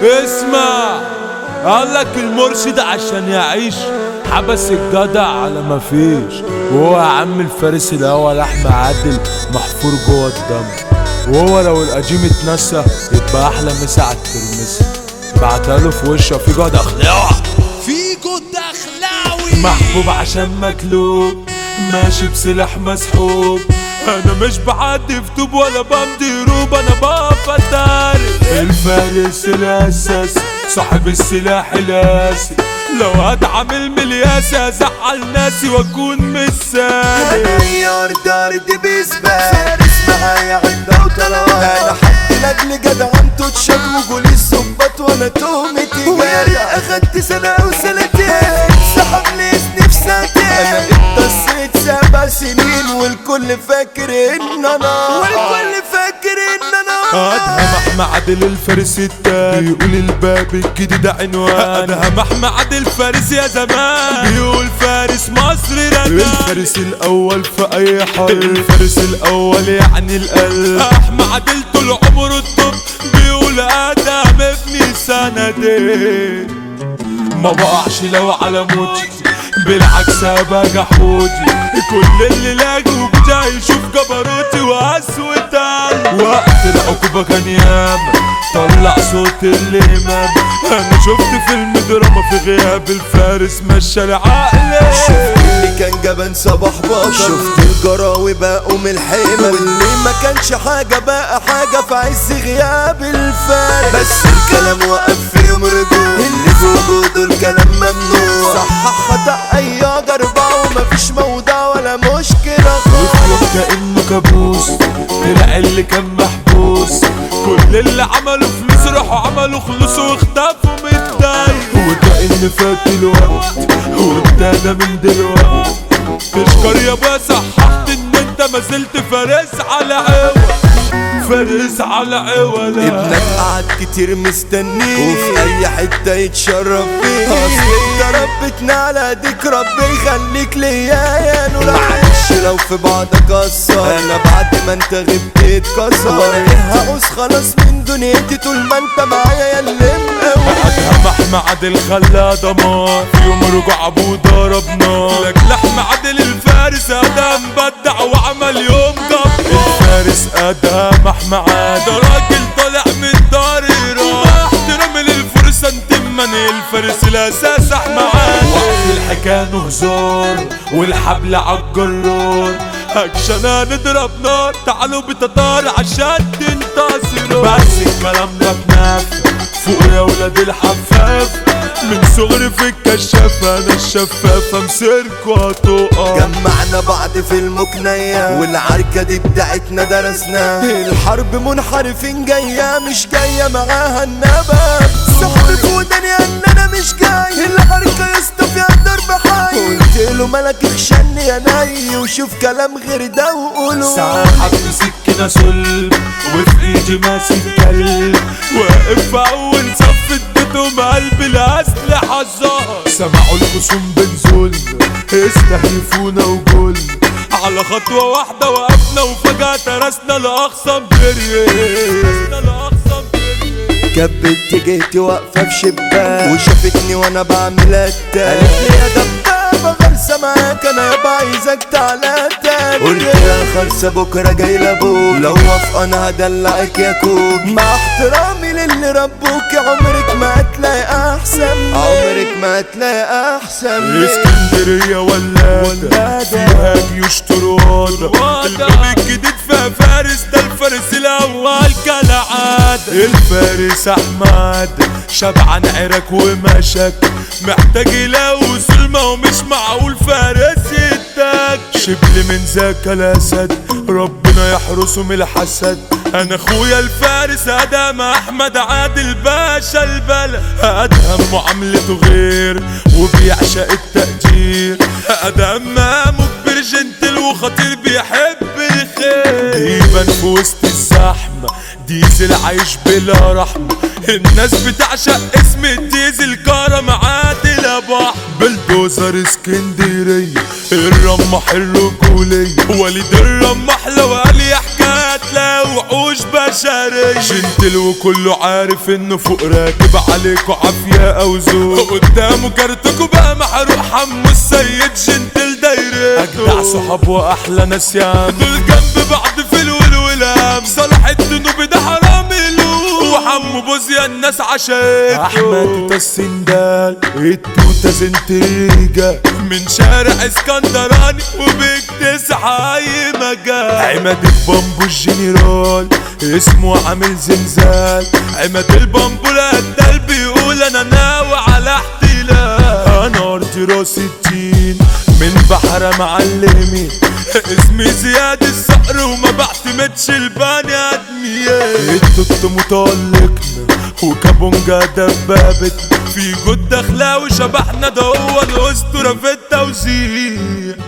اسمع قالك المرشد عشان يعيش حبس الجدع على ما فيش وهو يا عم الفارس الاول احمد عادل محفور جوه الدم وهو لو القديم اتنسى يبقى احلى مسا على الترمسة بعتها له في وشه في جدع خلاوة فيجو الدخلاوي محبوب عشان مكلوب ماشي بسلاح مسحوب انا مش بعدي في توب ولا بمضي روب انا بقف اتاري الفارس الاساسي صاحب السلاح الاسي لو هتعامل ملياسي ازعل ناسي واكون مثالي غير دارد بإثبات معايا عدة وطلعات انا حد لاجل جدع انتو تشد وقولي الصبات وانا تومتي ويا ريت اخدت سنة او سنتين سحب لي سني في سنتين انا اتصيت سبع سنين والكل فاكر ان انا والكل فاكر ان انا ادهم احمد عادل الفارس التاني بيقول الباب الجديد عنوان ادهم احمد عادل الفارس يا زمان بيقول فارس مصر رجال الفارس الاول في اي حرب الفارس الاول يعني القلب احمد عادل طول عمره الطب بيقول ادهم ابني سندين ما بقعش لو على موتي بالعكس ابقى جحودي كل اللي لاقوا بتاعي يشوف جبروتي واسود وقت العقوبة كان ياما طلع صوت الامام انا شفت فيلم دراما في غياب الفارس مشى العقل شفت اللي كان جبان صباح بطل شفت الجراوي بقوا من الحمل واللي ما كانش حاجة بقى حاجة في عز غياب الفارس بس الكلام وقف في يوم رجوع اللي في وجوده الكلام ممنوع صحح خطأ أي جربة ومفيش موضع ولا مشكلة وفي كأنه كابوس طلع اللي كان محبوس كل اللي عملوا فلوس راحوا عملوا خلوص واختفوا من الدايق وكأن فات الوقت وابتدى من دلوقت تشكر يا ابويا صححت ان انت ما زلت فارس على عوض فارس على عوض ابنك قعد كتير مستنيه وفي اي حتة يتشرف بيه اصل انت ربتنا على ايديك ربي يخليك ليا يا نور معلش لو في بعضك قصر انا بعد ما انت غبت اتكسر وانا ايه هقص خلاص من دنيتي طول ما انت معايا يا اللي مقوي ادهم احمد عادل خلى دمار في يوم رجع ابوه ضرب نار لك لحم عادل الفارس ادهم بدع وعمل يوم جب الفارس ادهم احمد عادل ده راجل طالع من دار ايران احترام للفرصه انت مني الفارس الاساس احمد عادل وقت الحكايه هزار والحبل عالجرار اكشن هنضرب نار تعالوا بتطار عشان تنتصروا بس الكلام ده بنفع فوق يا ولاد الحفاف من صغري في الكشاف انا الشفاف امسكوا هتقع جمعنا بعض في المكنية والعركة دي بتاعتنا درسناها الحرب منحرفين جاية مش جاية معاها النبات صاحبي في وداني ان انا مش جاي العركة يا اسطى فيها ضرب حي قلت له مالك اخشني يا ني وشوف كلام غير ده وقوله ساحب سكينة سلب وفي ايدي ماسك كلب واقف في اول صف اديتهم قلبي الاسلحة الزهر سمعوا الخصوم بنزول استهدفونا وجول على خطوة واحدة وقفنا وفجأة ترسنا لأقصى بريق كانت بنت جيتي واقفة في شباك وشافتني وانا بعمل التاني قالت لي يا دبابة غلسة معاك انا يابا عايزك تعالى تاني قلت لها خلصة بكرة جاي لابوك لو وافق انا هدلعك يا كوك مع احترامي للي ربوك عمرك ما هتلاقي احسن عمرك ما هتلاقي احسن اسكندرية ولادة فيها جيوش طروادة الباب الجديد فيها فارس ده الفارس الأول كالعادة الفارس أحمد شبعان عرك ومشك محتاج يلاقوا سلمة ومش معقول فارس يتاك شبل من ذاك الأسد ربنا يحرسه من الحسد انا اخويا الفارس ادهم احمد عادل باشا البلد ادهم معاملته غير وبيعشق التقدير ادهم مقامه كبير جنتل وخطير بيحب الخير ديبا في وسط الزحمه ديزل عايش بلا رحمه الناس بتعشق اسم الديزل كرم عادل ابو أحمد. بلدوزر اسكندريه الرمح الرجوليه وليد الرمح لو قال يحكي هتلاقي وحوش بشرية جنتل وكله عارف انه فوق راكب عليكوا عافية او ذوق قدامه كارتكوا بقى محروق حمو السيد جنتل دايرته اجدع صحاب واحلى ناس يا عم دول جنب بعض في الولولام صلاح الذنوب ده حرام له وحمو بوزيا الناس عشاته احمد السندال التوته زنتيجا من شارع اسكندراني وبيكتسح اي مجال عماد البامبو الجنرال اسمه عامل زلزال عماد البامبو القتال بيقول انا ناوي على احتلال انا ارضي راس التين من بحر معلمي اسمي زياد الصقر وما بعتمدش البني ادمية التوت مطلقنا وكابونجا دبابتنا في جود دخلاوي شبحنا ده هو الاسطوره في التوزيع